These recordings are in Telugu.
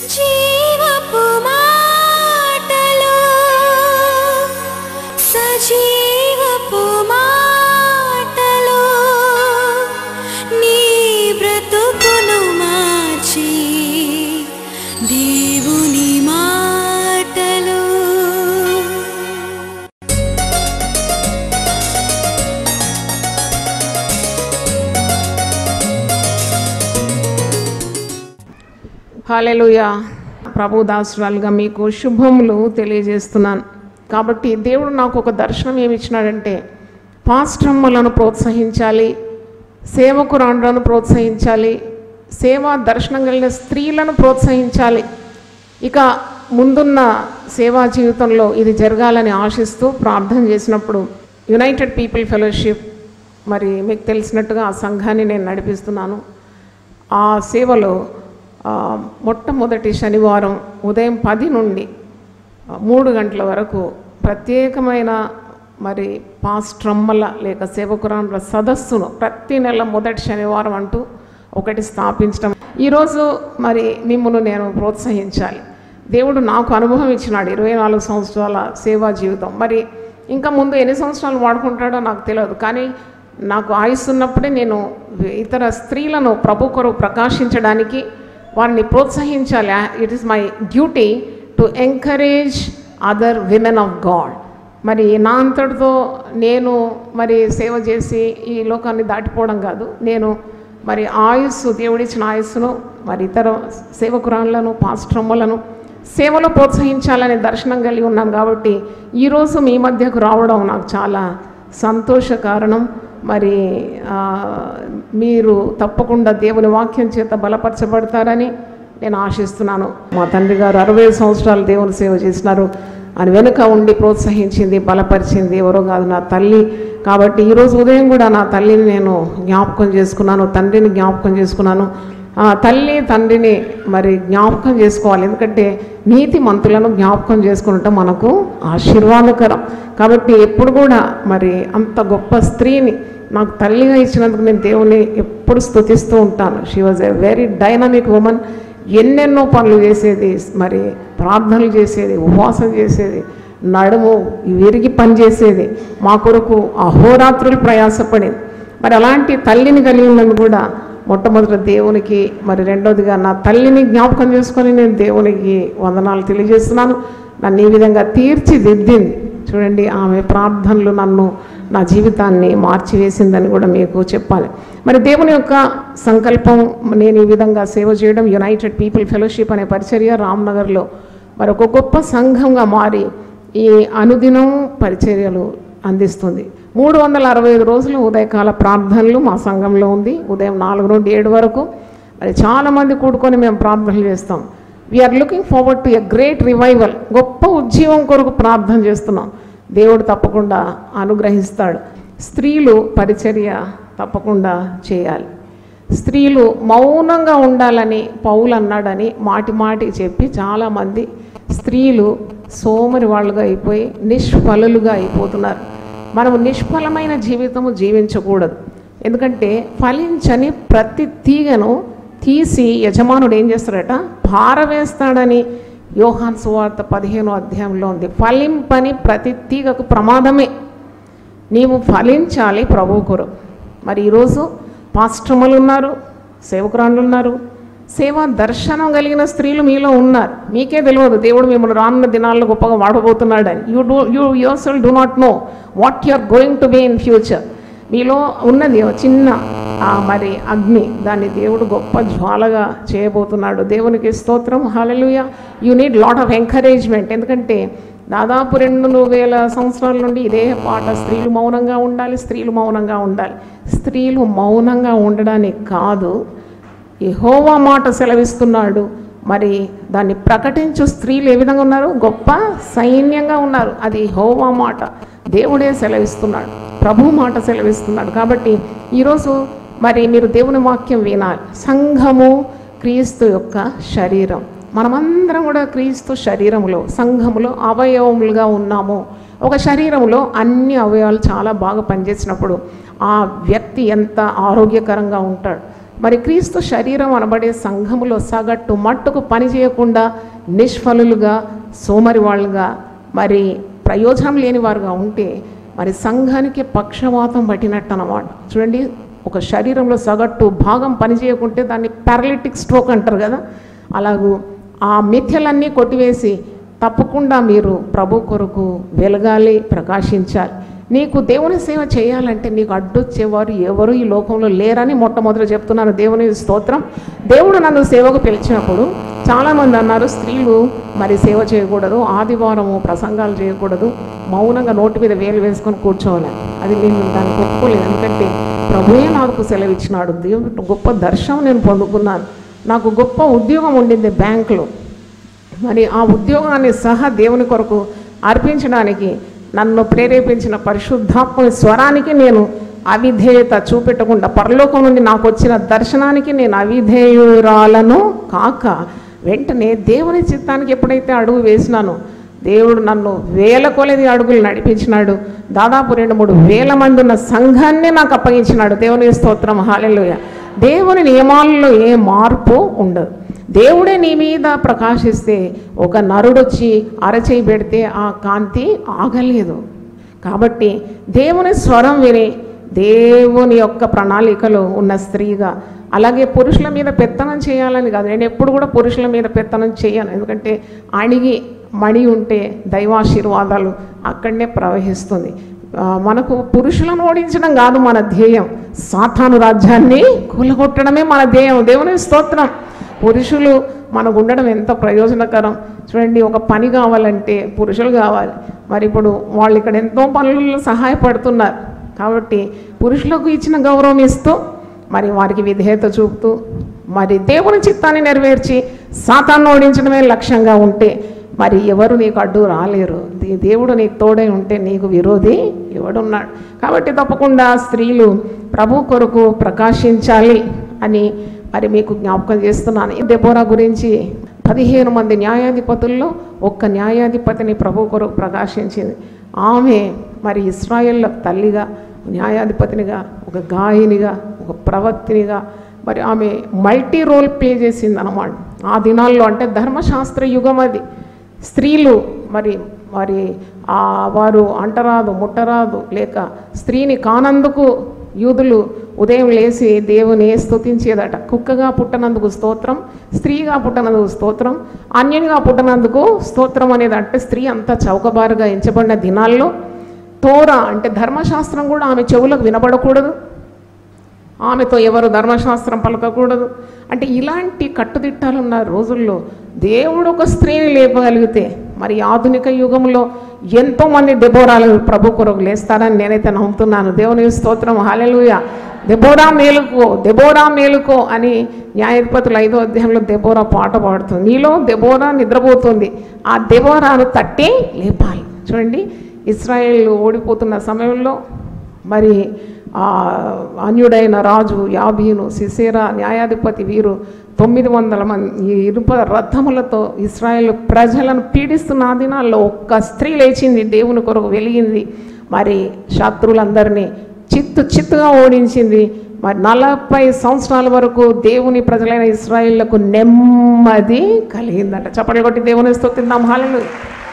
జీవపు మాటలు సజీవపు మాటలు నీ బ్రతుకును మార్చి దేవుని మాటలు హాలెలుయా ప్రభు దాసురాలుగా మీకు శుభములు తెలియజేస్తున్నాను కాబట్టి దేవుడు నాకు ఒక దర్శనం ఏమి ఇచ్చినాడంటే పాస్ట్రమ్మలను ప్రోత్సహించాలి సేవకురాండ్లను ప్రోత్సహించాలి సేవా దర్శనం కలిగిన స్త్రీలను ప్రోత్సహించాలి ఇక ముందున్న సేవా జీవితంలో ఇది జరగాలని ఆశిస్తూ ప్రార్థన చేసినప్పుడు యునైటెడ్ పీపుల్ ఫెలోషిప్ మరి మీకు తెలిసినట్టుగా ఆ సంఘాన్ని నేను నడిపిస్తున్నాను ఆ సేవలో ఆ, మొట్టమొదటి శనివారం ఉదయం పది నుండి ఆ, మూడు గంటల వరకు ప్రత్యేకమైన మరి పాస్ట్రమ్మల లేక సేవకురాండ్ల సదస్సును ప్రతి నెల మొదటి శనివారం అంటూ ఒకటి స్థాపించడం ఈరోజు మరి మిమ్మల్ని నేను ప్రోత్సహించాలి దేవుడు నాకు అనుభవం ఇచ్చినాడు ఇరవై నాలుగు సంవత్సరాల సేవా జీవితం మరి ఇంకా ముందు ఎన్ని సంవత్సరాలు వాడుకుంటాడో నాకు తెలియదు కానీ నాకు ఆయుస్ ఉన్నప్పుడే నేను ఇతర స్త్రీలను ప్రభు కొరకు ప్రకాశించడానికి వారిని ప్రోత్సహించాలి it is my duty to encourage other women of God మరి నా అంతటితో నేను మరి సేవ చేసి ఈ లోకాన్ని దాటిపోవడం కాదు నేను మరి ఆయుస్సు దేవుడిచ్చిన ఆయుస్సును మరి ఇతర సేవకురాళ్లను పాస్ట్రమ్మలను సేవలో ప్రోత్సహించాలనే దర్శనం కలిగి ఉన్నాను కాబట్టి ఈరోజు మీ మధ్యకు రావడం నాకు చాలా సంతోష కారణం మరి ఆ, మీరు తప్పకుండా దేవుని వాక్యం చేత బలపరచబడతారని నేను ఆశిస్తున్నాను మా తండ్రి గారు అరవై సంవత్సరాలు దేవుని సేవ చేసినారు అని వెనుక ఉండి ప్రోత్సహించింది బలపరిచింది ఎవరో కాదు నా తల్లి కాబట్టి ఈరోజు ఉదయం కూడా నా తల్లిని నేను జ్ఞాపకం చేసుకున్నాను తండ్రిని జ్ఞాపకం చేసుకున్నాను ఆ తల్లి తండ్రిని మరి జ్ఞాపకం చేసుకోవాలి ఎందుకంటే నీతి మంతులను జ్ఞాపకం చేసుకుంటాం మనకు ఆశీర్వాదకరం కాబట్టి ఎప్పుడు కూడా మరి అంత గొప్ప స్త్రీని నాకు తల్లిగా ఇచ్చినందుకు నేను దేవుని ఎప్పుడు స్తుతిస్తూ ఉంటాను she was a very dynamic woman ఎన్నెన్నో పనులు చేసేది మరి ప్రార్థనలు చేసేది ఉపవాసం చేసేది నడుము విరిగి పని చేసేది మా కొరకు అహోరాత్రులు ప్రయాసపడింది మరి అలాంటి తల్లిని కలిగి ఉన్నది కూడా మొట్టమొదటి దేవునికి మరి రెండోదిగా నా తల్లిని జ్ఞాపకం చేసుకొని నేను దేవునికి వందనాలు తెలియజేస్తున్నాను నన్ను ఈ విధంగా తీర్చిదిద్దింది చూడండి ఆమె ప్రార్థనలు నన్ను నా జీవితాన్ని మార్చివేసిందని కూడా మీకు చెప్పాలి మరి దేవుని యొక్క సంకల్పం నేను ఈ విధంగా సేవ చేయడం యునైటెడ్ పీపుల్ ఫెలోషిప్ అనే పరిచర్య రామ్నగర్లో మరి ఒక గొప్ప సంఘంగా మారి ఈ అనుదినం పరిచర్యలు అందిస్తుంది మూడు వందల అరవై ఐదు రోజులు ఉదయకాల ప్రార్థనలు మా సంఘంలో ఉంది ఉదయం నాలుగు నుండి ఏడు వరకు మరి చాలామంది కూడుకొని మేము ప్రార్థనలు చేస్తాం we are looking forward to a great revival గొప్ప ఉజ్జీవం కొరకు ప్రార్థన చేస్తున్నాం దేవుడు తప్పకుండా అనుగ్రహిస్తాడు స్త్రీలు పరిచర్య తప్పకుండా చేయాలి స్త్రీలు మౌనంగా ఉండాలని పౌలు అన్నాడని మాటి మాటి చెప్పి చాలామంది స్త్రీలు సోమరి వాళ్ళుగా అయిపోయి నిష్ఫలులుగా అయిపోతున్నారు మనము నిష్ఫలమైన జీవితము జీవించకూడదు ఎందుకంటే ఫలించని ప్రతి తీగను తీసి యజమానుడు ఏం చేస్తాడట పారవేస్తాడని యోహాన్ సువార్త పదిహేనో అధ్యాయంలో ఉంది ఫలింపని ప్రతి తీగకు ప్రమాదమే నీవు ఫలించాలి ప్రభు కొరకు మరి ఈరోజు పాస్ట్రములు ఉన్నారు సేవకురాళ్ళు ఉన్నారు సేవా దర్శనం కలిగిన స్త్రీలు మీలో ఉన్నారు మీకే తెలియదు దేవుడు మిమ్మల్ని రానున్న దినాల్లో గొప్పగా వాడబోతున్నాడని you do you your self do not know what you are going to be in future మీలో ఉన్నది ఒక చిన్న ఆ మరి అగ్ని దాన్ని దేవుడు గొప్ప జ్వాలగా చేయబోతున్నాడు దేవునికి స్తోత్రం hallelujah you need lot of encouragement ఎందుకంటే దాదాపు రెండు వేల సంవత్సరాల నుండి ఇదే పాట స్త్రీలు మౌనంగా ఉండాలి స్త్రీలు మౌనంగా ఉండాలి స్త్రీలు మౌనంగా ఉండడానికి కాదు యెహోవా మాట సెలవిస్తున్నాడు మరి దాన్ని ప్రకటించు స్త్రీలు ఏ విధంగా ఉన్నారు గొప్ప సైన్యంగా ఉన్నారు అది హోవా మాట దేవుడే సెలవిస్తున్నాడు ప్రభు మాట సెలవిస్తున్నాడు కాబట్టి ఈరోజు మరి మీరు దేవుని వాక్యం వినాలి సంఘము క్రీస్తు యొక్క శరీరం మనమందరం కూడా క్రీస్తు శరీరములో సంఘములో అవయవములుగా ఉన్నాము ఒక శరీరంలో అన్ని అవయవాలు చాలా బాగా పనిచేసినప్పుడు ఆ వ్యక్తి ఎంత ఆరోగ్యకరంగా ఉంటాడు మరి క్రీస్తు శరీరం అనబడే సంఘములో సగట్టు మట్టుకు పని చేయకుండా నిష్ఫలులుగా సోమరి వాళ్ళుగా మరి ప్రయోజనం లేని వారుగా ఉంటే మరి సంఘానికి పక్షవాతం పట్టినట్టు అన్నమాట చూడండి ఒక శరీరంలో సగట్టు భాగం పని చేయకుంటే దాన్ని పారాలిటిక్ స్ట్రోక్ అంటారు కదా అలాగూ ఆ మిథ్యలన్నీ కొట్టివేసి తప్పకుండా మీరు ప్రభు కొరకు వెలగాలి ప్రకాశించాలి నీకు దేవుని సేవ చేయాలంటే నీకు అడ్డొచ్చేవారు ఎవరు ఈ లోకంలో లేరని మొట్టమొదటి చెప్తున్నాను దేవుని స్తోత్రం దేవుడు నన్ను సేవకు పిలిచినప్పుడు చాలామంది అన్నారు స్త్రీలు మరి సేవ చేయకూడదు ఆదివారము ప్రసంగాలు చేయకూడదు మౌనంగా నోటి మీద వేలు వేసుకొని కూర్చోవాలి అది నేను దానికి ఒప్పుకోలేదు ఎందుకంటే ప్రభువే నాకు సెలవు ఇచ్చినాడు దేవుడు గొప్ప దర్శనం నేను పొందుకున్నాను నాకు గొప్ప ఉద్యోగం ఉండింది బ్యాంకులో మరి ఆ ఉద్యోగాన్ని సహా దేవుని కొరకు అర్పించడానికి నన్ను ప్రేరేపించిన పరిశుద్ధాత్మ స్వరానికి నేను అవిధేయత చూపెట్టకుండా పరలోకం నుండి నాకు వచ్చిన దర్శనానికి నేను అవిధేయురాలను కాక వెంటనే దేవుని చిత్తానికి ఎప్పుడైతే అడుగు వేసినానో దేవుడు నన్ను వేల కొలది అడుగులు నడిపించినాడు దాదాపు రెండు మూడు వేల మంది ఉన్న సంఘాన్ని నాకు అప్పగించినాడు దేవుని స్తోత్రం హాలెలుయ దేవుని నియమాల్లో ఏ మార్పు ఉండదు దేవుడే నీ మీద ప్రకాశిస్తే ఒక నరుడొచ్చి అరచేయి పెడితే ఆ కాంతి ఆగలేదు కాబట్టి దేవుని స్వరం విని దేవుని యొక్క ప్రణాళికలో ఉన్న స్త్రీగా అలాగే పురుషుల మీద పెత్తనం చేయాలని కాదు నేను ఎప్పుడు కూడా పురుషుల మీద పెత్తనం చేయను ఎందుకంటే అణిగి మణి ఉంటే దైవాశీర్వాదాలు అక్కడనే ప్రవహిస్తుంది ఆ, మనకు పురుషులను ఓడించడం కాదు మన ధ్యేయం సాతాను రాజ్యాన్ని కూలగొట్టడమే మన ధ్యేయం దేవుని స్తోత్రం పురుషులు మనకు ఉండడం ఎంత ప్రయోజనకరం చూడండి ఒక పని కావాలంటే పురుషులు కావాలి మరి ఇప్పుడు వాళ్ళు ఇక్కడ ఎంతో పనులలో సహాయపడుతున్నారు కాబట్టి పురుషులకు ఇచ్చిన గౌరవం ఇస్తూ మరి వారికి విధేయత చూపుతూ మరి దేవుని చిత్తాన్ని నెరవేర్చి సాతాన్ని ఓడించడమే లక్ష్యంగా ఉంటే మరి ఎవరు నీకు అడ్డు రాలేరు దే- దేవుడు నీకు తోడై ఉంటే నీకు విరోధి ఎవడున్నాడు కాబట్టి తప్పకుండా స్త్రీలు ప్రభు కొరకు ప్రకాశించాలి అని మరి మీకు జ్ఞాపకం చేస్తున్నాను ఈ దెబోరా గురించి పదిహేను మంది న్యాయాధిపతుల్లో ఒక్క న్యాయాధిపతిని ప్రభు కొరకు ప్రకాశించింది ఆమె మరి ఇస్రాయేళ్ళ తల్లిగా న్యాయాధిపతినిగా ఒక గాయనిగా ఒక ప్రవక్తినిగా మరి ఆమె మల్టీ రోల్ ప్లే చేసింది అనమాట ఆ దినాల్లో అంటే ధర్మశాస్త్ర యుగం అది స్త్రీలు మరి మరి ఆ వారు అంటరాదు ముట్టరాదు లేక స్త్రీని కానందుకు యూదులు ఉదయం లేచి దేవుని స్తుతించేదట కుక్కగా పుట్టనందుకు స్తోత్రం స్త్రీగా పుట్టనందుకు స్తోత్రం అన్యునిగా పుట్టనందుకు స్తోత్రం అనేది అంటే స్త్రీ అంతా చౌకబారుగా ఎంచబడిన దినాల్లో తోర అంటే ధర్మశాస్త్రం కూడా ఆమె చెవులకు వినబడకూడదు ఆమెతో ఎవరు ధర్మశాస్త్రం పలకకూడదు అంటే ఇలాంటి కట్టుదిట్టాలు ఉన్న రోజుల్లో దేవుడు ఒక స్త్రీని లేపగలిగితే మరి ఆధునిక యుగంలో ఎంతోమంది దెబోరాలు ప్రభు కొరకు లేస్తారని నేనైతే నమ్ముతున్నాను దేవుని స్తోత్రం హాలెలుయ దెబోరా మేలుకో దెబోరా మేలుకో అని న్యాయాధిపతులు ఐదో అధ్యాయంలో దెబోరా పాట పాడుతుంది నీలో దెబోరా నిద్రపోతుంది ఆ దెబోరాను తట్టి లేపాలి చూడండి ఇస్రాయేల్ ఓడిపోతున్న సమయంలో మరి ఆ అన్యుడైన రాజు యాబీను సిసేరా న్యాయాధిపతి వీరు తొమ్మిది వందల మంది ఈ ఇనుప రథములతో ఇస్రాయేల్ ప్రజలను పీడిస్తున్న ఆ దినాల్లో ఒక్క స్త్రీ లేచింది దేవుని కొరకు వెలిగింది మరి శత్రువులందరినీ చిత్తు చిత్తుగా ఓడించింది మరి నలభై సంవత్సరాల వరకు దేవుని ప్రజలైన ఇస్రాయేళ్లకు నెమ్మది కలిగిందంట చప్పట్లు కొట్టి దేవుని స్తుతిద్దాం హాలలు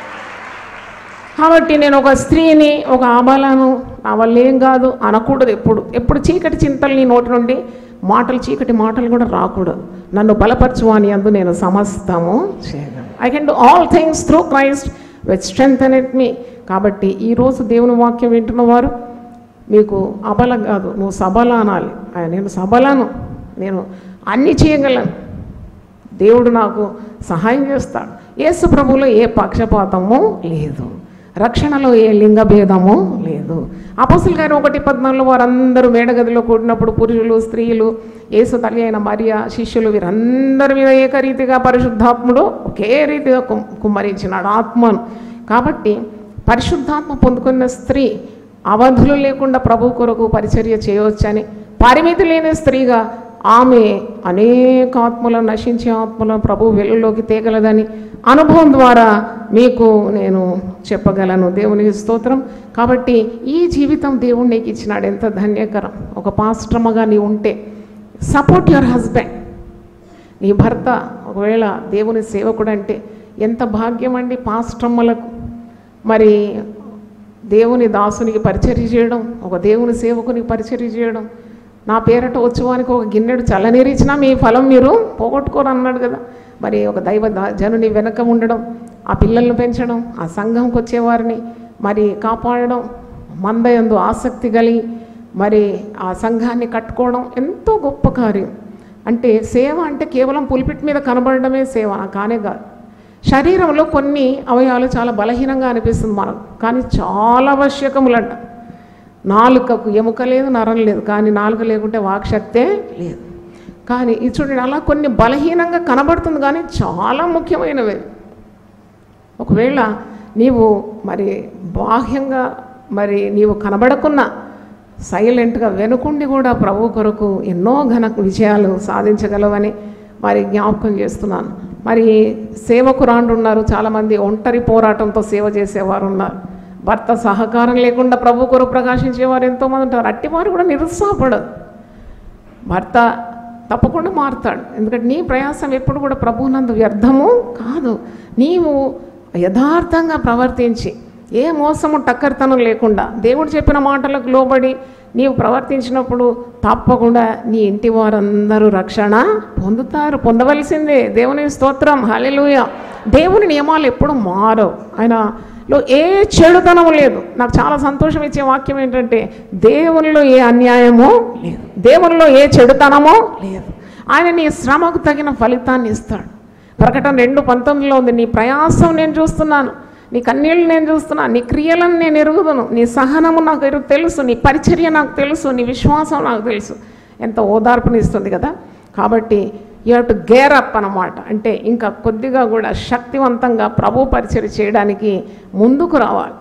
కాబట్టి నేను ఒక స్త్రీని ఒక ఆబాలను నా వల్ల ఏం కాదు అనకూడదు ఎప్పుడు ఎప్పుడు చీకటి చింతలు నీ నోటి నుండి మాటలు చీకటి మాటలు కూడా రాకూడదు నన్ను బలపరచు అని అందు నేను సమస్తము చేయగలను I can do all things through Christ with strength it me కాబట్టి ఈరోజు దేవుని వాక్యం వింటున్న వారు మీకు అబల కాదు నువ్వు సబల అనాలి ఆ, నేను సబలను నేను అన్నీ చేయగలను దేవుడు నాకు సహాయం చేస్తాడు యేసు ప్రభువులో ఏ పక్షపాతము లేదు రక్షణలో ఏ లింగ భేదము లేదు అపోసులు గారు ఒకటి పద్నాలుగులో వారందరూ మేడగదిలో కూడినప్పుడు పురుషులు స్త్రీలు యేసు తల్లి అయిన మరియ శిష్యులు వీరందరి మీద ఏకరీతిగా పరిశుద్ధాత్ముడు ఒకే రీతిగా కుమ్ కుమ్మరించినాడు ఆత్మను కాబట్టి పరిశుద్ధాత్మ పొందుకున్న స్త్రీ అవధులు లేకుండా ప్రభు కొరకు పరిచర్య చేయవచ్చని పరిమితి లేని స్త్రీగా ఆమె అనేక ఆత్మలను నశించే ఆత్మలను ప్రభు వెలుగులోకి తేగలదని అనుభవం ద్వారా మీకు నేను చెప్పగలను దేవునికి స్తోత్రం కాబట్టి ఈ జీవితం దేవుడు నీకు ఇచ్చినాడు ఎంత ధన్యకరం ఒక పాశ్రమగా నీ ఉంటే సపోర్ట్ యువర్ హస్బెండ్ నీ భర్త ఒకవేళ దేవుని సేవకుడు అంటే ఎంత భాగ్యం అండి పాస్టమ్మలకు మరి దేవుని దాసునికి పరిచర్య చేయడం ఒక దేవుని సేవకునికి పరిచర్య చేయడం నా పేరట ఉత్సవానికి ఒక గిన్నెడు చల్లనీరు ఇచ్చినా మీ ఫలం మీరు పోగొట్టుకోరు అన్నాడు కదా మరి ఒక దైవ దా- జనుని వెనక ఉండడం ఆ పిల్లల్ని పెంచడం ఆ సంఘంకి వచ్చేవారిని మరి కాపాడడం మందయందు ఆసక్తి కలిగి మరి ఆ సంఘాన్ని కట్టుకోవడం ఎంతో గొప్ప కార్యం అంటే సేవ అంటే కేవలం పులిపిట్ మీద కనబడడమే సేవ కానే కాదు శరీరంలో కొన్ని అవయవాలు చాలా బలహీనంగా అనిపిస్తుంది మనకు కానీ చాలా ఆవశ్యకములంట నాలుకకు ఎముక లేదు నరం లేదు కానీ నాలుక లేకుంటే వాక్శక్తే లేదు కానీ ఇది చూడండి అలా కొన్ని బలహీనంగా కనబడుతుంది కానీ చాలా ముఖ్యమైనవి ఒకవేళ నీవు మరి బాహ్యంగా మరి నీవు కనబడకున్నా సైలెంట్గా వెనుకుండి కూడా ప్రభు కొరకు ఎన్నో ఘన విజయాలు సాధించగలవని మరి జ్ఞాపకం చేస్తున్నాను మరి సేవకురాండ్రు ఉన్నారు చాలామంది ఒంటరి పోరాటంతో సేవ చేసేవారు ఉన్నారు భర్త సహకారం లేకుండా ప్రభు కొరకు ప్రకాశించేవారు ఎంతోమంది ఉంటారు అట్టివారు కూడా నిరుత్సాహపడదు భర్త తప్పకుండా మారుతాడు ఎందుకంటే నీ ప్రయాసం ఎప్పుడు కూడా ప్రభువునందు వ్యర్థము కాదు నీవు యథార్థంగా ప్రవర్తించి ఏ మోసము టక్కరితనం లేకుండా దేవుడు చెప్పిన మాటలకు లోబడి నీవు ప్రవర్తించినప్పుడు తప్పకుండా నీ ఇంటి వారందరూ రక్షణ పొందుతారు పొందవలసిందే దేవుని స్తోత్రం హల్లెలూయ దేవుని నియమాలు ఎప్పుడు మారవు ఆయనలో ఏ చెడుతనం లేదు నాకు చాలా సంతోషం ఇచ్చే వాక్యం ఏంటంటే దేవునిలో ఏ అన్యాయమో లేదు దేవునిలో ఏ చెడుతనమో లేదు ఆయన నీ శ్రమకు తగిన ఫలితాన్ని ఇస్తాడు ప్రకటన రెండు పంతొమ్మిదిలో ఉంది నీ ప్రయాసం నేను చూస్తున్నాను నీ కన్నీళ్ళు నేను చూస్తున్నాను నీ క్రియలను నేను ఎరుగుదును నీ సహనము నాకు ఎరుగు తెలుసు నీ పరిచర్య నాకు తెలుసు నీ విశ్వాసం నాకు తెలుసు ఎంత ఓదార్పునిస్తుంది కదా కాబట్టి you have to gear up అన్నమాట అంటే ఇంకా కొద్దిగా కూడా శక్తివంతంగా ప్రభు పరిచర్య చేయడానికి ముందుకు రావాలి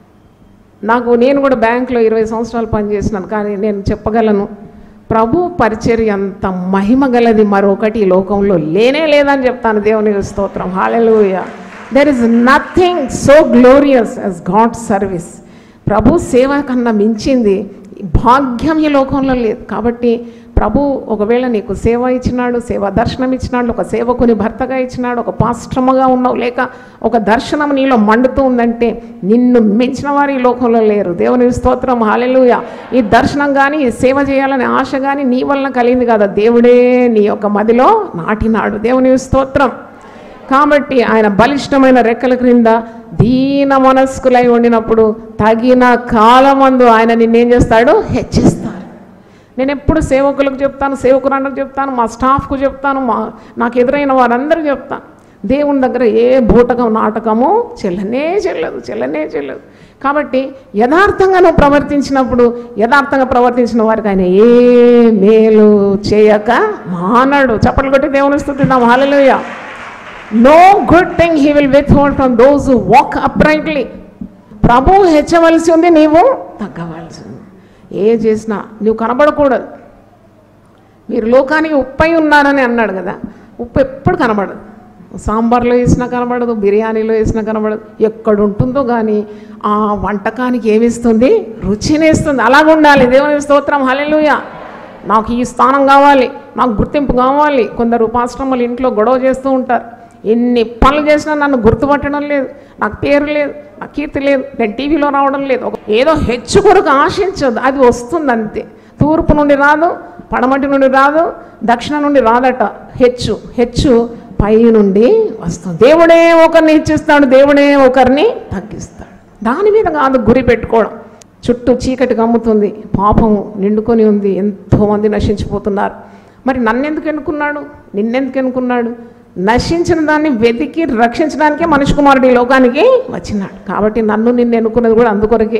నాకు నేను కూడా బ్యాంకులో ఇరవై సంవత్సరాలు పనిచేసినాను కానీ నేను చెప్పగలను ప్రభు పరిచర్య అంత మహిమ గలది మరొకటి ఈ లోకంలో లేనే లేదని చెప్తాను దేవుని స్తోత్రం hallelujah there is nothing so glorious as God service ప్రభు సేవ కన్నా మించింది భాగ్యం ఈ లోకంలో లేదు కాబట్టి ప్రభు ఒకవేళ నీకు సేవ ఇచ్చినాడు సేవ దర్శనం ఇచ్చినాడు ఒక సేవకుని భర్తగా ఇచ్చినాడు ఒక పాశ్రమగా ఉన్నావు లేక ఒక దర్శనం నీలో మండుతూ ఉందంటే నిన్ను మించిన వారు ఈ లోకంలో లేరు దేవుని స్తోత్రం హాలెలూయ ఈ దర్శనం కానీ ఈ సేవ చేయాలనే ఆశ కానీ నీ వలన కలిగింది కదా దేవుడే నీ యొక్క మదిలో నాటినాడు దేవుని స్తోత్రం కాబట్టి ఆయన బలిష్టమైన రెక్కల క్రింద దీన మనస్కులై ఉండినప్పుడు తగిన కాలమందు ఆయన నిన్నేం చేస్తాడు హెచ్చిస్తాడు నేను ఎప్పుడు సేవకులకు చెప్తాను సేవకురాళ్ళకు చెప్తాను మా స్టాఫ్కు చెప్తాను మా నాకు ఎదురైన వారందరికీ చెప్తాను దేవుని దగ్గర ఏ బూటకం నాటకము చెల్లనే చెల్లదు చెల్లనే చెల్లదు కాబట్టి యథార్థంగా నువ్వు ప్రవర్తించినప్పుడు యథార్థంగా ప్రవర్తించిన వారికి ఆయన ఏ మేలు చేయక మానడు చప్పట్లు కొట్టి దేవుని స్థుతిద్దాం hallelujah no good thing he will withhold from those walk uprightly ప్రభు హెచ్చవలసి ఉంది నీవు తగ్గవలసి ఉంది ఏ చేసినా నువ్వు కనబడకూడదు మీరు లోకానికి ఉప్పై ఉన్నారని అన్నాడు కదా ఉప్పు ఎప్పుడు కనబడదు సాంబార్లో వేసినా కనబడదు బిర్యానీలో వేసినా కనబడదు ఎక్కడ ఉంటుందో కానీ ఆ వంటకానికి ఏమిస్తుంది రుచినేస్తుంది అలాగ ఉండాలి దేవుని స్తోత్రం హల్లెలూయ నాకు ఈ స్థానం కావాలి నాకు గుర్తింపు కావాలి కొందరు పాస్టమ్మలు ఇంట్లో గొడవ చేస్తూ ఉంటారు ఎన్ని పనులు చేసినా నన్ను గుర్తుపట్టడం లేదు నాకు పేరు లేదు నాకు కీర్తి లేదు నేను టీవీలో రావడం లేదు ఒక ఏదో హెచ్చు కొరకు ఆశించదు అది వస్తుంది అంతే తూర్పు నుండి రాదు పడమటి నుండి రాదు దక్షిణ నుండి రాదట హెచ్చు హెచ్చు పై నుండి వస్తుంది దేవుడే ఒకరిని హెచ్చిస్తాడు దేవుడే ఒకరిని తగ్గిస్తాడు దాని మీద కాదు గురి పెట్టుకోవడం చుట్టూ చీకటి కమ్ముతుంది పాపం నిండుకొని ఉంది ఎంతోమంది నశించిపోతున్నారు మరి నన్నెందుకు ఎన్నుకున్నాడు నిన్నెందుకు ఎన్నుకున్నాడు నశించిన దాన్ని వెతికి రక్షించడానికే మనిషి కుమారుడు ఈ లోకానికి వచ్చినాడు కాబట్టి నన్ను నిన్ను ఎన్నుకున్నది కూడా అందుకొరకే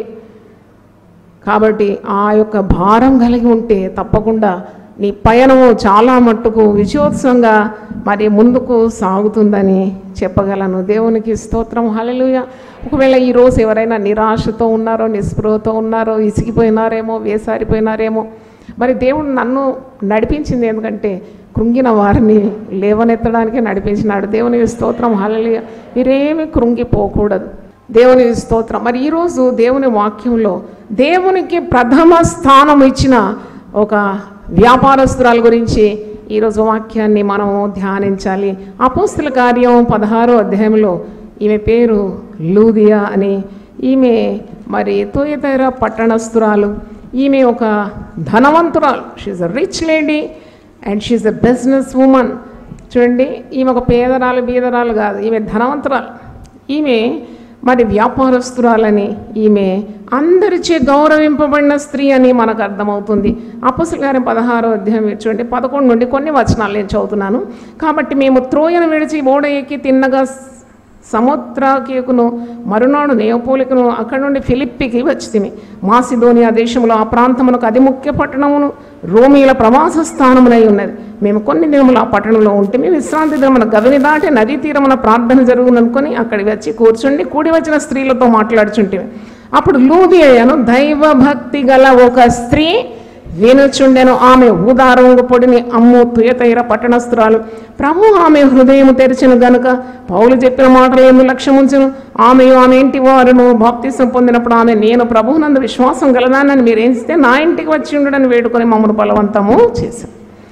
కాబట్టి ఆ యొక్క భారం కలిగి ఉంటే తప్పకుండా నీ పయనము చాలా మట్టుకు విజయోత్సవంగా మరి ముందుకు సాగుతుందని చెప్పగలను దేవునికి స్తోత్రం హల్లెలూయా ఒకవేళ ఈరోజు ఎవరైనా నిరాశతో ఉన్నారో నిస్పృహతో ఉన్నారో ఇసిగిపోయినారేమో వేసారిపోయినారేమో మరి దేవుడు నన్ను నడిపించింది ఎందుకంటే కృంగిన వారిని లేవనెత్తడానికే నడిపించినాడు దేవుని స్తోత్రం హల్లెలూయా మీరేమి కృంగిపోకూడదు దేవుని స్తోత్రం మరి ఈరోజు దేవుని వాక్యంలో దేవునికి ప్రథమ స్థానం ఇచ్చిన ఒక వ్యాపారస్తురాల గురించి ఈరోజు వాక్యాన్ని మనము ధ్యానించాలి అపోస్తుల కార్యం పదహారో అధ్యాయంలో ఈమె పేరు లూదియా అని ఈమె మరి తోయతెర పట్టణస్తురాలు ఈమె ఒక ధనవంతురాలు she's a rich lady and she's a businesswoman చూడండి ఈమె ఒక పేదరాలు బీదరాలు కాదు ఈమె ధనవంతురాలు ఈమె మరి వ్యాపారస్తురాలని ఈమె అందరిచే గౌరవింపబడిన స్త్రీ అని మనకు అర్థమవుతుంది అప్పసుల గారి పదహారో అధ్యాయం మీరు చూడండి పదకొండు నుండి కొన్ని వచనాలు నేను చదువుతున్నాను కాబట్టి మేము త్రోయను విడిచి ఓడ ఎక్కి తిన్నగా సముద్రకేకును మరునాడు నేయపోలికను అక్కడ నుండి ఫిలిప్పికి వచ్చితిమి మాసిదోనియా దేశంలో ఆ ప్రాంతమునకు అతి ముఖ్య పట్టణమును రోమిల ప్రవాస స్థానమునై ఉన్నది మేము కొన్ని దినములు ఆ పట్టణంలో ఉంటే మేము విశ్రాంతి దినమున గవిని దాటి నదీ తీరమున ప్రార్థన జరుగుననుకొని అక్కడికి వచ్చి కూర్చుండి కూడి వచ్చిన స్త్రీలతో మాట్లాడుచుంటే అప్పుడు లూది అయ్యాను దైవ భక్తి గల ఒక స్త్రీ వినుచుండెను ఆమె ఊదారంగు పొడిని అమ్ము తుయతైర పట్టణస్తురాలు ప్రభు ఆమె హృదయం తెరిచెను గనుక పౌలు చెప్పిన మాటలు ఎందు లక్ష్యం ఉంచును ఆమె ఆమె ఇంటి వారును బాప్తిసం పొందినప్పుడు ఆమె నేను ప్రభువునందు విశ్వాసం గలదానని మీరు ఏంచితే నా ఇంటికి వచ్చి ఉండడని వేడుకొని మమ్మల్ని బలవంతము చేశాను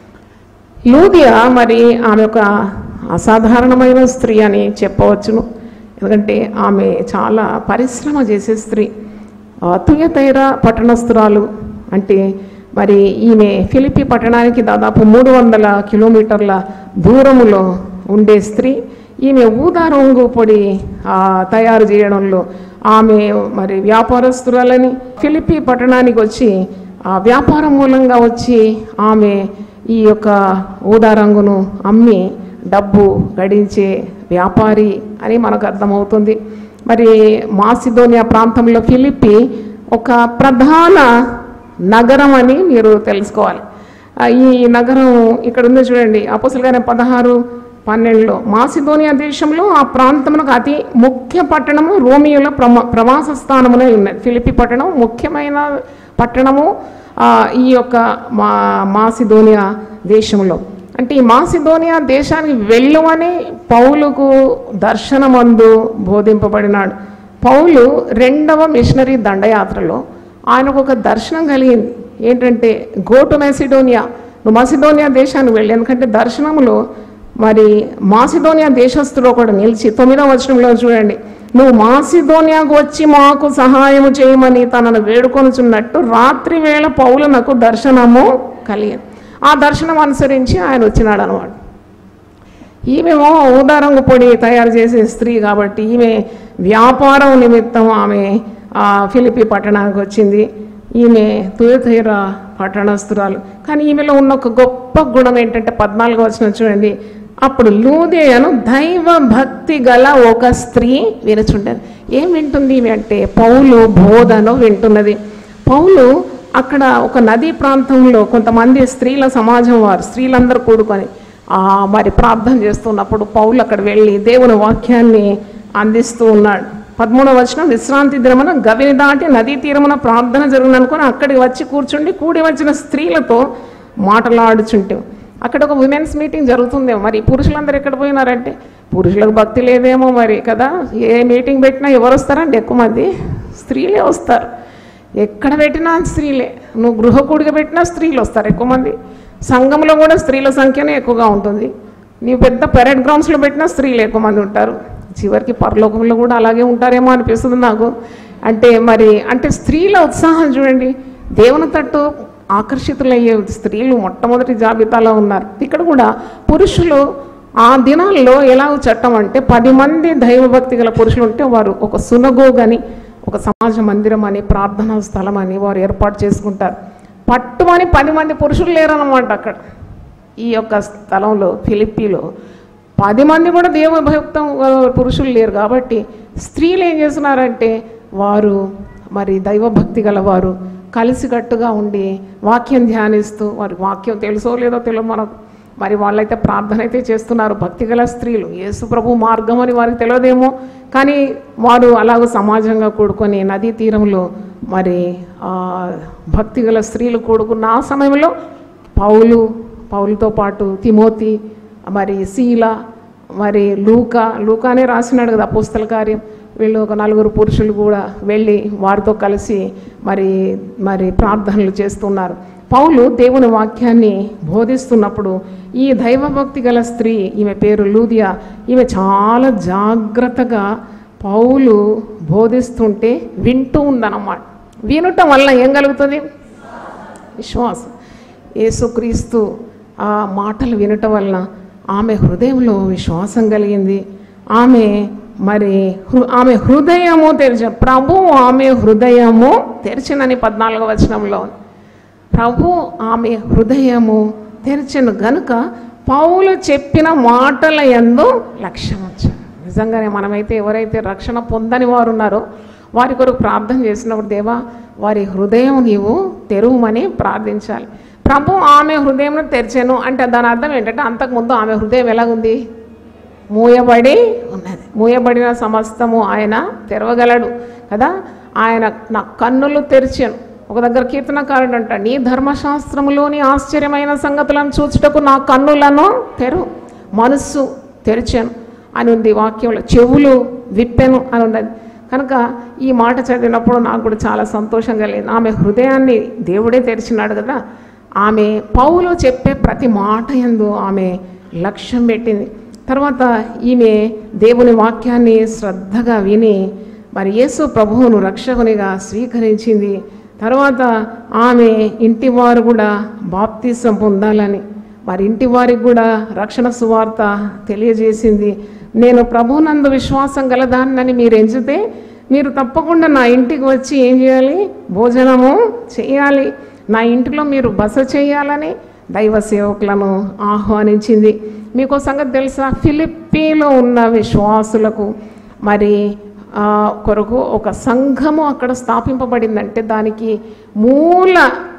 లూదియా మరి ఆమె ఒక అసాధారణమైన స్త్రీ అని చెప్పవచ్చును ఎందుకంటే ఆమె చాలా పరిశ్రమ చేసే స్త్రీ ఆ, తుయతైర పట్టణస్తురాలు అంటే మరి ఈమె ఫిలిపి పట్టణానికి దాదాపు మూడు వందల కిలోమీటర్ల దూరములో ఉండే స్త్రీ ఈమె ఊదా రంగు పొడి ఆ, తయారు చేయడంలో ఆమె మరి వ్యాపారస్తురాలని ఫిలిపి పట్టణానికి వచ్చి ఆ వ్యాపారం మూలంగా వచ్చి ఆమె ఈ యొక్క ఊదా రంగును అమ్మి డబ్బు గడించే వ్యాపారి అని మనకు అర్థమవుతుంది మరి మాసిదోనియా ప్రాంతంలో ఫిలిప్పి ఒక ప్రధాన నగరం అని మీరు తెలుసుకోవాలి ఆ, ఈ నగరం ఇక్కడ ఉంది చూడండి అపోసలుగానే పదహారు పన్నెండులో మాసిదోనియా దేశంలో ఆ ప్రాంతమునకు అతి ముఖ్య పట్టణము రోమియోల ప్రమ ప్రవాస స్థానమునే ఉన్నది ఫిలిపి పట్టణం ముఖ్యమైన పట్టణము ఆ, ఈ యొక్క మా మాసిదోనియా దేశంలో అంటే ఈ మాసిదోనియా దేశానికి వెళ్ళమని పౌలుకు దర్శనమందు బోధింపబడినాడు పౌలు రెండవ మిషనరీ దండయాత్రలో ఆయనకు ఒక దర్శనం కలిగింది ఏంటంటే గో టు మెసిడోనియా నువ్వు మాసిడోనియా దేశానికి వెళ్ళి ఎందుకంటే దర్శనంలో మరి మాసిడోనియా దేశస్తులో కూడా నిలిచి తొమ్మిదవ వచనంలో చూడండి నువ్వు మాసిడోనియాకు వచ్చి మాకు సహాయము చేయమని తనను వేడుకొనుచున్నట్టు రాత్రి వేళ పౌలునకు దర్శనము కలిగింది ఆ దర్శనం అనుసరించి ఆయన వచ్చినాడు అనమాట ఈమెమో ఊదారంగు పొడి తయారు చేసే స్త్రీ కాబట్టి ఈమె వ్యాపారం నిమిత్తం ఆమె ఆ ఫిలిపి పట్టణానికి వచ్చింది ఈమె తుయతీర పట్టణస్తురాలు కానీ ఈమెలో ఉన్న ఒక గొప్ప గుణం ఏంటంటే పద్నాలుగు వచ్చిన చూడండి అప్పుడు లూదేయను దైవ భక్తి గల ఒక స్త్రీ వినచుండేది ఏం వింటుంది ఈమె అంటే పౌలు బోధను వింటున్నది పౌలు అక్కడ ఒక నదీ ప్రాంతంలో కొంతమంది స్త్రీల సమాజం వారు స్త్రీలందరూ కూడుకొని ఆ, మరి ప్రార్థన చేస్తున్నప్పుడు పౌలు అక్కడ వెళ్ళి దేవుని వాక్యాన్ని అందిస్తూ ఉన్నాడు పదమూడవ వచనం విశ్రాంతి దినమున గవిని దాటి నదీ తీరమున ప్రార్థన జరుగును అనుకొని అక్కడికి వచ్చి కూర్చుండి కూడి వచ్చిన స్త్రీలతో మాటలాడుచుంటే అక్కడ ఒక ఉమెన్స్ మీటింగ్ జరుగుతుందేమో మరి పురుషులందరూ ఎక్కడ పోయినారంటే పురుషులకు భక్తి లేదేమో మరి కదా ఏ మీటింగ్ పెట్టినా ఎవరు వస్తారండి ఎక్కువ మంది స్త్రీలే వస్తారు ఎక్కడ పెట్టినా స్త్రీలే నువ్వు గృహకూడిగా పెట్టినా స్త్రీలు వస్తారు ఎక్కువ మంది సంఘంలో కూడా స్త్రీల సంఖ్యనే ఎక్కువగా ఉంటుంది నీవు పెద్ద పెరడ్ గ్రౌండ్స్లో పెట్టినా స్త్రీలు ఎక్కువ మంది ఉంటారు చివరికి పరలోకంలో కూడా అలాగే ఉంటారేమో అనిపిస్తుంది నాకు అంటే మరి అంటే స్త్రీల ఉత్సాహం చూడండి దేవుని తట్టు ఆకర్షితులయ్యే స్త్రీలు మొట్టమొదటి జాబితాలో ఉన్నారు ఇక్కడ కూడా పురుషులు ఆ దినాల్లో ఎలా చట్టం అంటే పది మంది దైవభక్తి గల పురుషులు ఉంటే వారు ఒక సునగోగని ఒక సమాజ మందిరం అని ప్రార్థనా స్థలం అని వారు ఏర్పాటు చేసుకుంటారు పట్టుమని పది మంది పురుషులు లేరన్నమాట అక్కడ ఈ యొక్క స్థలంలో ఫిలిప్పీలో పది మంది కూడా దేవభక్తం పురుషులు లేరు కాబట్టి స్త్రీలు ఏం చేస్తున్నారంటే వారు మరి దైవభక్తి గలవారు కలిసికట్టుగా ఉండి వాక్యం ధ్యానిస్తూ వారి వాక్యం తెలుసో లేదో తెలియదు మనకు మరి వాళ్ళైతే ప్రార్థన అయితే చేస్తున్నారు భక్తి గల స్త్రీలు యేసు ప్రభు మార్గం అని వారికి తెలియదేమో కానీ వారు అలాగ సమాజంగా కూడుకొని నదీ తీరంలో మరి ఆ, భక్తి గల స్త్రీలు కూడుకున్న ఆ సమయంలో పౌలు పౌలుతో పాటు తిమోతి మరి శీల మరి లూకా లూకానే రాసినాడు కదా పుస్తల కార్యం వీళ్ళు ఒక నలుగురు పురుషులు కూడా వెళ్ళి వారితో కలిసి మరి మరి ప్రార్థనలు చేస్తున్నారు పౌలు దేవుని వాక్యాన్ని బోధిస్తున్నప్పుడు ఈ దైవభక్తి గల స్త్రీ ఈమె పేరు లూదియా ఈమె చాలా జాగ్రత్తగా పౌలు బోధిస్తుంటే వింటూ ఉందన్నమాట వినటం వల్ల ఏం కలుగుతుంది విశ్వాసం యేసుక్రీస్తు ఆ మాటలు వినటం వలన ఆమె హృదయంలో విశ్వాసం కలిగింది ఆమె మరి హృ- ఆమె హృదయము తెరిచిన ప్రభు ఆమె హృదయము తెరిచినని పద్నాలుగో వచనంలో ఉంది. ప్రభు ఆమె హృదయము తెరిచిన గనుక పౌలు చెప్పిన మాటల ఎందు లక్ష్యం వచ్చారు నిజంగానే మనమైతే ఎవరైతే రక్షణ పొందని వారు ఉన్నారో వారి కొరకు ప్రార్థన చేసినప్పుడు దేవా వారి హృదయం నీవు తెరువమని ప్రార్థించాలి ప్రభు ఆమె హృదయం తెరిచాను అంటే దాని అర్థం ఏంటంటే అంతకుముందు ఆమె హృదయం ఎలాగుంది మూయబడి ఉన్నది మూయబడిన సమస్తము ఆయన తెరవగలడు కదా ఆయన నా కన్నులు తెరిచాను ఒక దగ్గర కీర్తనకారుడు అంట నీ ధర్మశాస్త్రములోని ఆశ్చర్యమైన సంగతులను చూచుటకు నా కన్నులను తెరు మనస్సు తెరిచాను అని ఉంది వాక్యంలో చెవులు విప్పెను అని ఉన్నది కనుక ఈ మాట చదివినప్పుడు నాకు కూడా చాలా సంతోషం కలిగింది ఆమె హృదయాన్ని దేవుడే తెరిచినాడు కదా ఆమె పౌలు చెప్పే ప్రతి మాట ఎందు ఆమె లక్ష్యం పెట్టింది తర్వాత ఈమె దేవుని వాక్యాన్ని శ్రద్ధగా విని మరి యేసు ప్రభువును రక్షకునిగా స్వీకరించింది తర్వాత ఆమె ఇంటి వారు కూడా బాప్తీసం పొందాలని వారి ఇంటి వారికి కూడా రక్షణ సువార్త తెలియజేసింది నేను ప్రభునందు విశ్వాసం గలదాన్నని మీరు ఎంచితే మీరు తప్పకుండా నా ఇంటికి వచ్చి ఏం చేయాలి భోజనము చేయాలి నా ఇంటిలో మీరు బస చేయాలని దైవ సేవకులను ఆహ్వానించింది మీకు సంగతి తెలుసా ఫిలిప్పీలో ఉన్న విశ్వాసులకు మరి ఆ, కొరకు ఒక సంఘము అక్కడ స్థాపింపబడిందంటే దానికి మూల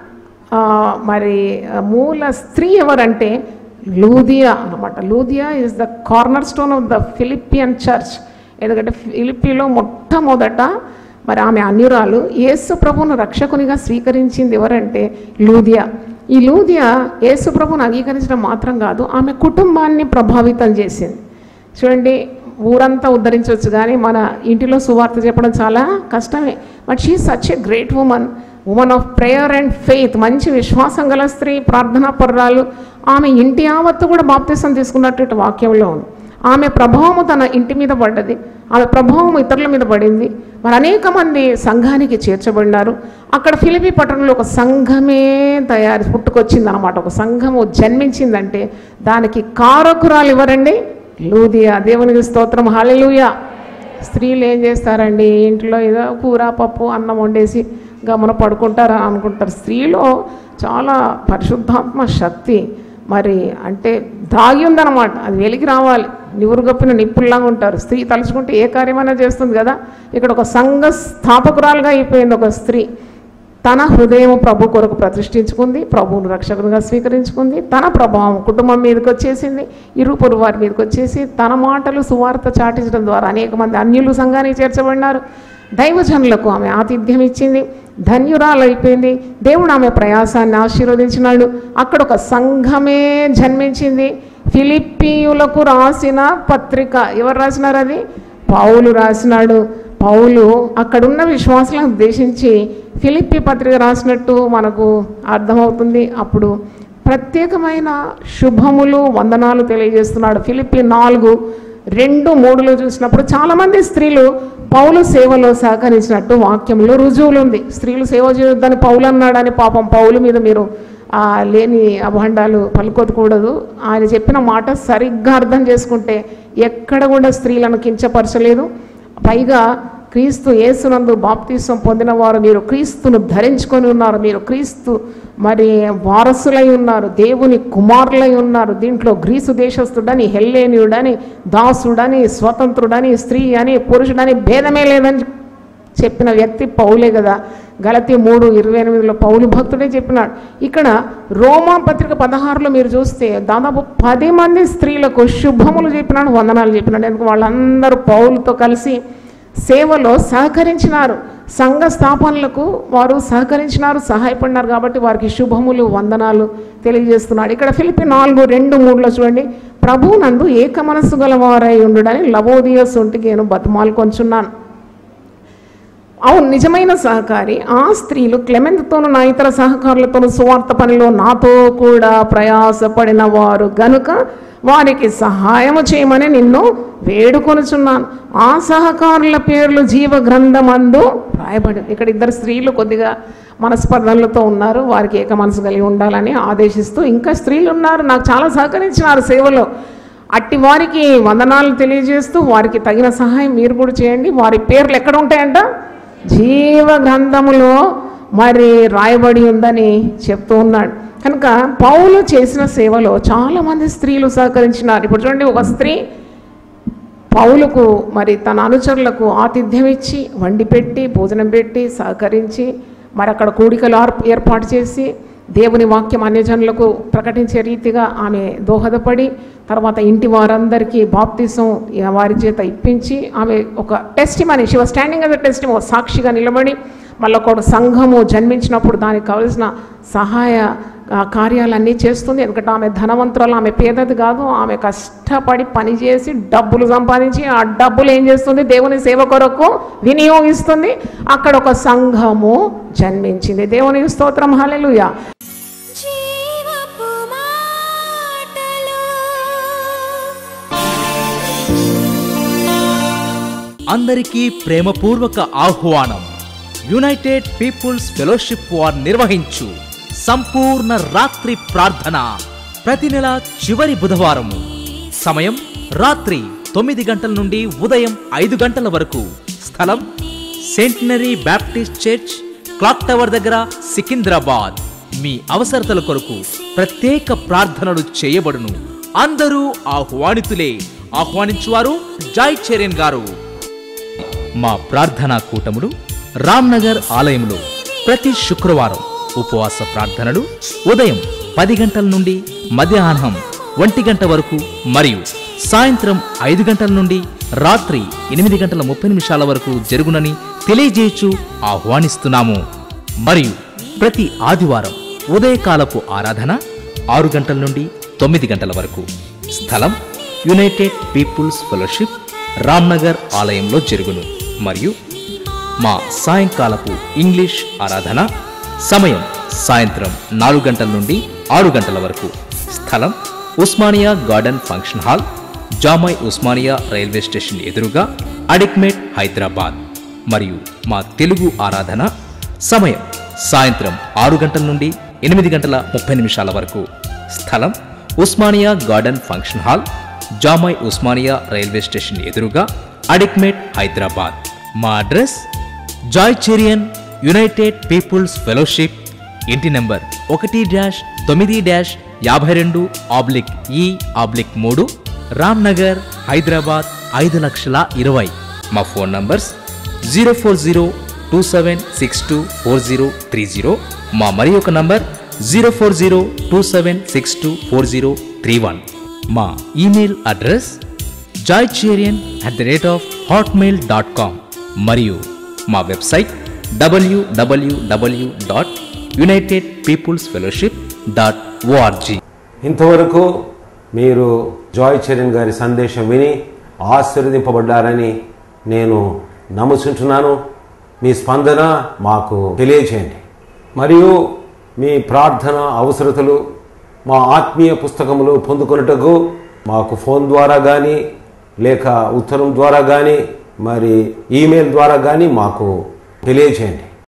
ఆ, మరి ఆ, మూల స్త్రీ ఎవరంటే లూదియా అన్నమాట Lydia is the cornerstone of the Philippian church ఎందుకంటే ఫిలిప్పీలో మొట్టమొదట మరి ఆమె అన్యురాలు యేసు ప్రభువును రక్షకునిగా స్వీకరించింది ఎవరంటే లూదియా ఈ లూదియా యేసు ప్రభువును అంగీకరించడం మాత్రం కాదు ఆమె కుటుంబాన్ని ప్రభావితం చేసింది చూడండి ఊరంతా ఉద్ధరించవచ్చు కానీ మన ఇంటిలో సువార్త చెప్పడం చాలా కష్టమే but she such a great woman woman of prayer and faith మంచి విశ్వాసం గల స్త్రీ ప్రార్థనా పర్రాలు ఆమె ఇంటి యావత్తు కూడా బాప్తీసం తీసుకున్నట్టు వాక్యంలో ఉంది ఆమె ప్రభావము తన ఇంటి మీద పడ్డది ఆమె ప్రభావం ఇతరుల మీద పడింది మరి అనేక మంది సంఘానికి చేర్చబడినారు అక్కడ ఫిలిపి పట్టణంలో ఒక సంఘమే తయారు పుట్టుకొచ్చింది అనమాట ఒక సంఘము జన్మించిందంటే దానికి కారకురాలు ఎవరండి లూదియా దేవునికి స్తోత్రం హాలెలూయా స్త్రీలు ఏం చేస్తారండి ఇంట్లో ఏదో కూర పప్పు అన్నం వండేసి గమన పడుకుంటారు అని అనుకుంటారు స్త్రీలో చాలా పరిశుద్ధాత్మ శక్తి మరి అంటే దాగి ఉందన్నమాట అది వెలికి రావాలి నివురు గప్పిన నిప్పుల్లాగా ఉంటారు స్త్రీ తలుచుకుంటే ఏ కార్యమైనా చేస్తుంది కదా ఇక్కడ ఒక సంఘ స్థాపకురాలుగా అయిపోయింది ఒక స్త్రీ తన హృదయం ప్రభు కొరకు ప్రతిష్ఠించుకుంది ప్రభువును రక్షకునిగా స్వీకరించుకుంది తన ప్రభావం కుటుంబం మీదకి వచ్చేసింది ఇరుపొరు వారి మీదకి వచ్చేసి తన మాటలు సువార్త చాటించడం ద్వారా అనేక మంది అన్యులు సంఘానికి చేర్చబడినారు దైవజనులకు ఆమె ఆతిథ్యం ఇచ్చింది ధన్యురాలు అయిపోయింది దేవుడు ఆమె ప్రయాసాన్ని ఆశీర్వదించినాడు అక్కడ ఒక సంఘమే జన్మించింది ఫిలిప్పీయులకు రాసిన పత్రిక ఎవరు రాసినారు అది పౌలు రాసినాడు పౌలు అక్కడున్న విశ్వాసాలను ఉద్దేశించి ఫిలిప్పి పత్రిక రాసినట్టు మనకు అర్థమవుతుంది అప్పుడు ప్రత్యేకమైన శుభములు వందనాలు తెలియజేస్తున్నాడు ఫిలిప్పి నాలుగు రెండు మూడులో చూసినప్పుడు చాలామంది స్త్రీలు పౌలు సేవలో సహకరించినట్టు వాక్యంలో రుజువులు ఉంది స్త్రీలు సేవ చేయొద్దని పౌలు అన్నాడని పాపం పౌలు మీద మీరు ఆ లేని అభండాలు పలుకొదకూడదు ఆయన చెప్పిన మాట సరిగ్గా అర్థం చేసుకుంటే ఎక్కడ కూడా స్త్రీలను కించపరచలేదు పైగా క్రీస్తు యేసునందు బాప్తీసం పొందిన వారు మీరు క్రీస్తును ధరించుకొని ఉన్నారు మీరు క్రీస్తు మరి వారసులై ఉన్నారు దేవుని కుమారులై ఉన్నారు దీంట్లో గ్రీసు దేశస్థుడని హెల్లేనియుడని దాసుడని స్వతంత్రుడని స్త్రీ అని పురుషుడని భేదమే లేదని చెప్పిన వ్యక్తి పౌలే కదా గలతి మూడు ఇరవై ఎనిమిదిలో పౌలు భక్తుడే చెప్పినాడు ఇక్కడ రోమా పత్రిక పదహారులో మీరు చూస్తే దాదాపు పది మంది స్త్రీలకు శుభములు చెప్పినాడు వందనాలు చెప్పినాడు ఎందుకు వాళ్ళందరూ పౌలతో కలిసి సేవలో సహకరించినారు సంఘ స్థాపనలకు వారు సహకరించినారు సహాయపడినారు కాబట్టి వారికి శుభములు వందనాలు తెలియజేస్తున్నాడు ఇక్కడ ఫిలిపి నాలుగు రెండు మూడులో చూడండి ప్రభు నందు ఏక మనస్సు గలవారై ఉండుడని లవోదియ సొంటికి నేను బతుమాలు కొంచున్నాను అవును నిజమైన సహకారి ఆ స్త్రీలు క్లెమెంత్తోను నా ఇతర సహకారులతోను సువార్త పనిలో నాతో కూడా ప్రయాసపడిన వారు గనుక వారికి సహాయము చేయమని నిన్ను వేడుకొనుచున్నాను ఆ సహకారుల పేర్లు జీవ గ్రంథమందు రాయబడింది ఇక్కడ ఇద్దరు స్త్రీలు కొద్దిగా మనస్పర్ధలతో ఉన్నారు వారికి ఏక మనసు కలిగి ఉండాలని ఆదేశిస్తూ ఇంకా స్త్రీలు ఉన్నారు నాకు చాలా సహకరించినారు సేవలో అట్టి వారికి వందనాలు తెలియజేస్తూ వారికి తగిన సహాయం మీరు కూడా చేయండి వారి పేర్లు ఎక్కడ ఉంటాయంట జీవ గ్రంథములో మరి రాయబడి ఉందని చెప్తూ ఉన్నాడు కనుక పౌలు చేసిన సేవలో చాలామంది స్త్రీలు సహకరించినారు ఇప్పుడు చూడండి ఒక స్త్రీ పౌలుకు మరి తన అనుచరులకు ఆతిథ్యం ఇచ్చి వండి పెట్టి భోజనం పెట్టి సహకరించి మరి అక్కడ కూడికలు ఆర్- ఏర్పాటు చేసి దేవుని వాక్యం అన్యజనులకు ప్రకటించే రీతిగా ఆమె దోహదపడి తర్వాత ఇంటి వారందరికీ బాప్తిసం వారి చేత ఇప్పించి ఆమె ఒక testimony she was standing as test సాక్షిగా నిలబడి మళ్ళీ ఒక సంఘము జన్మించినప్పుడు దానికి కావలసిన సహాయ ఆ, కార్యాలన్నీ చేస్తుంది ఎందుకంటే ఆమె ధనవంతురాలు ఆమె పేదది కాదు ఆమె కష్టపడి పనిచేసి డబ్బులు సంపాదించి ఆ డబ్బులు ఏం చేస్తుంది దేవుని సేవ కొరకు వినియోగిస్తుంది అక్కడ ఒక సంఘము జన్మించింది దేవుని స్తోత్రం హల్లెలూయా జీవపు మాటలు అందరికీ ప్రేమపూర్వక ఆహ్వానం యునైటెడ్ పీపుల్స్ ఫెలోషిప్ వార్ నిర్వహించు సంపూర్ణ రాత్రి ప్రార్థన ప్రతి నెల చివరి బుధవారం సమయం రాత్రి తొమ్మిది గంటల నుండి ఉదయం ఐదు గంటల వరకు స్థలం centenary Baptist church clock tower దగ్గర సికింద్రాబాద్ మీ అవసరతల కొరకు ప్రత్యేక ప్రార్థనలు చేయబడును అందరూ ఆహ్వానితులే ఆహ్వానించువారు జాయ్ చెరియన్ గారు మా ప్రార్థనా కూటములు రామ్నగర్ ఆలయంలో ప్రతి శుక్రవారం ఉపవాస ప్రార్థనలు ఉదయం పది గంటల నుండి మధ్యాహ్నం ఒంటి గంట వరకు మరియు సాయంత్రం ఐదు గంటల నుండి రాత్రి ఎనిమిది గంటల ముప్పై నిమిషాల వరకు జరుగునని తెలియజేయచ్చు ఆహ్వానిస్తున్నాము మరియు ప్రతి ఆదివారం ఉదయకాలపు ఆరాధన ఆరు గంటల నుండి తొమ్మిది గంటల వరకు స్థలం యునైటెడ్ పీపుల్స్ ఫెలోషిప్ రామ్నగర్ ఆలయంలో జరుగును మరియు మా సాయంకాలపు ఇంగ్లీష్ ఆరాధన సమయం సాయంత్రం నాలుగు గంటల నుండి ఆరు గంటల వరకు స్థలం Osmania garden function hall Jamai Osmania railway station ఎదురుగా అడిక్మేట్ హైదరాబాద్ మరియు మా తెలుగు ఆరాధన సమయం సాయంత్రం ఆరు గంటల నుండి ఎనిమిది గంటల ముప్పై నిమిషాల వరకు స్థలం Osmania garden function hall Jamai Osmania railway station ఎదురుగా అడిక్మేట్ హైదరాబాద్ మా address Joy Cherian United Peoples Fellowship ఇంటి నెంబర్ ఒకటి డాష్ తొమ్మిది డాష్ యాభై రెండు ఆబ్లిక్ ఈ ఆబ్లిక్ మూడు రామ్నగర్ హైదరాబాద్ ఐదు లక్షల ఇరవై మా phone numbers zero four zero two seven six two four zero three zero మా మరి ఒక number zero four zero two seven six two four zero three one మా email address Joy Cherian at the rate of Hotmail dot com మరియు మా website WWW dot United Peoples Fellowship dot org ఇంతవరకు మీరు జాయ్ చరణ్ గారి సందేశం విని ఆశీర్వదింపబడ్డారని నేను నమ్ముచుంటున్నాను మీ స్పందన మాకు తెలియచేయండి మరియు మీ ప్రార్థన అవసరతలు మా ఆత్మీయ పుస్తకములు పొందుకొనుటకు మాకు ఫోన్ ద్వారా కానీ లేక ఉత్తరం ద్వారా కానీ మరి ఈమెయిల్ ద్వారా కానీ మాకు తెలియచేయండి